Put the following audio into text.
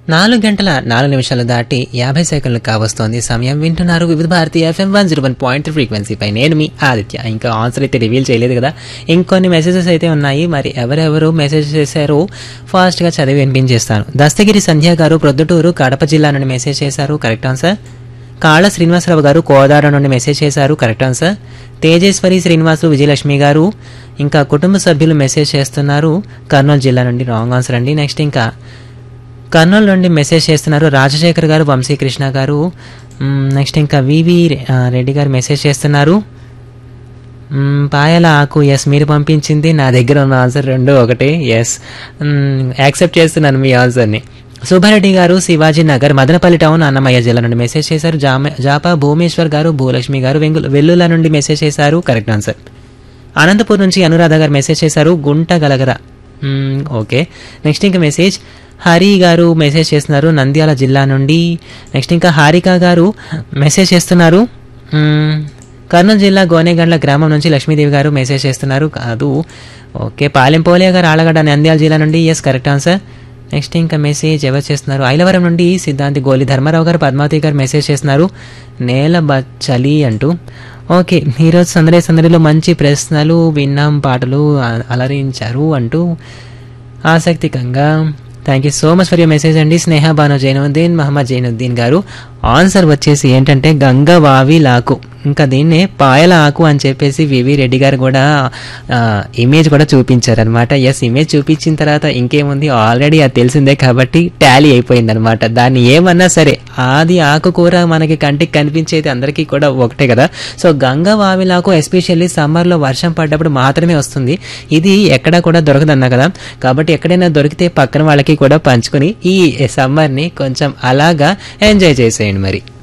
నాలుగు గంటల నాలుగు నిమిషాలు దాటి యాభై సెకండ్లు కావస్తోంది సమయం వింటున్నారు Vividh Bharati FM one zero one point ఫ్రీక్వెన్సీపై నేను మీ ఆదిత్య ఇంకా ఆన్సర్ అయితే రివీల్ చేయలేదు కదా ఇంకొన్ని మెసేజెస్ అయితే ఉన్నాయి మరి ఎవరెవరు మెసేజ్ చేశారో ఫాస్ట్గా చదివి వినిపించేస్తాను దస్తగిరి సంధ్య గారు ప్రొద్దుటూరు కడప జిల్లా నుండి మెసేజ్ చేశారు కరెక్ట్ ఆన్సర్ కాళ్ళ శ్రీనివాసరావు గారు కోదాడ నుండి మెసేజ్ చేశారు కరెక్ట్ ఆన్సర్ తేజేశ్వరి శ్రీనివాసు విజయలక్ష్మి గారు ఇంకా కుటుంబ సభ్యులు మెసేజ్ చేస్తున్నారు కర్నూలు జిల్లా నుండి రాంగ్ ఆన్సర్ అండి నెక్స్ట్ ఇంకా కర్నూలు నుండి మెసేజ్ చేస్తున్నారు రాజశేఖర్ గారు వంశీకృష్ణ గారు మ్, నెక్స్ట్ ఇంకా వివి ఆ, రెడ్డి గారు మెసేజ్ చేస్తున్నారు మ్, పాయల ఆకు ఎస్ మీరు పంపించింది నా దగ్గర ఉన్న ఆన్సర్ రెండు ఒకటే ఎస్ యాక్సెప్ట్ చేస్తున్నాను మీ ఆన్సర్ని సుబ్బారెడ్డి గారు శివాజీ నగర్ మదనపల్లి టౌన్ అన్నమయ్య జిల్లా నుండి మెసేజ్ చేశారు జామ జాపా భూమేశ్వర్ గారు భూలక్ష్మి గారు వెంగుల వెల్లుల నుండి మెసేజ్ చేశారు కరెక్ట్ ఆన్సర్ అనంతపూర్ నుంచి అనురాధ గారు మెసేజ్ చేశారు గుంట గలగర మ్మ్, ఓకే నెక్స్ట్ ఇంకా మెసేజ్ హరి గారు మెసేజ్ చేస్తున్నారు నంద్యాల జిల్లా నుండి నెక్స్ట్ ఇంకా హారిక గారు మెసేజ్ చేస్తున్నారు మ్మ్, కర్నూలు జిల్లా గోనేగండ్ల గ్రామం నుంచి లక్ష్మీదేవి గారు మెసేజ్ చేస్తున్నారు కాదు ఓకే పాలెంపోలే గారు ఆలగడ్డ నంద్యాల జిల్లా నుండి ఎస్ కరెక్ట్ ఆన్సర్ నెక్స్ట్ ఇంకా మెసేజ్ ఎవరు చేస్తున్నారు ఐలవరం నుండి సిద్ధాంతి గోలి ధర్మారావు గారు పద్మావతి గారు మెసేజ్ చేస్తున్నారు నేల బచ్చలి అంటూ ఓకే ఈరోజు సందడి సందడిలో మంచి ప్రశ్నలు విన్నాం పాటలు అ- అలరించారు అంటూ ఆసక్తికంగా thank you so much for your message అండి స్నేహ బాను జైనుద్దీన్ మహమ్మద్ జైనుద్దీన్ గారు ఆన్సర్ వచ్చేసి ఏంటంటే గంగవావి లాకు ఇంకా దీన్నే పాయల ఆకు అని చెప్పేసి వివి రెడ్డి గారు కూడా ఆ, ఇమేజ్ కూడా చూపించారనమాట ఎస్ ఇమేజ్ చూపించిన తర్వాత ఇంకేముంది ఆల్రెడీ అది తెలిసిందే కాబట్టి టాలీ అయిపోయింది అనమాట దాన్ని ఏమన్నా సరే ఆది ఆకుకూర మనకి కంటికి కనిపించేది అందరికీ కూడా ఒకటే కదా సో గంగ వావిలాకు ఎస్పెషల్లీ సమ్మర్లో వర్షం పడ్డప్పుడు మాత్రమే వస్తుంది ఇది ఎక్కడా కూడా దొరకదన్నా కదా కాబట్టి ఎక్కడైనా దొరికితే పక్కన వాళ్ళకి కూడా పంచుకొని ఈ సమ్మర్ని కొంచెం అలాగా ఎంజాయ్ చేసేయండి మరి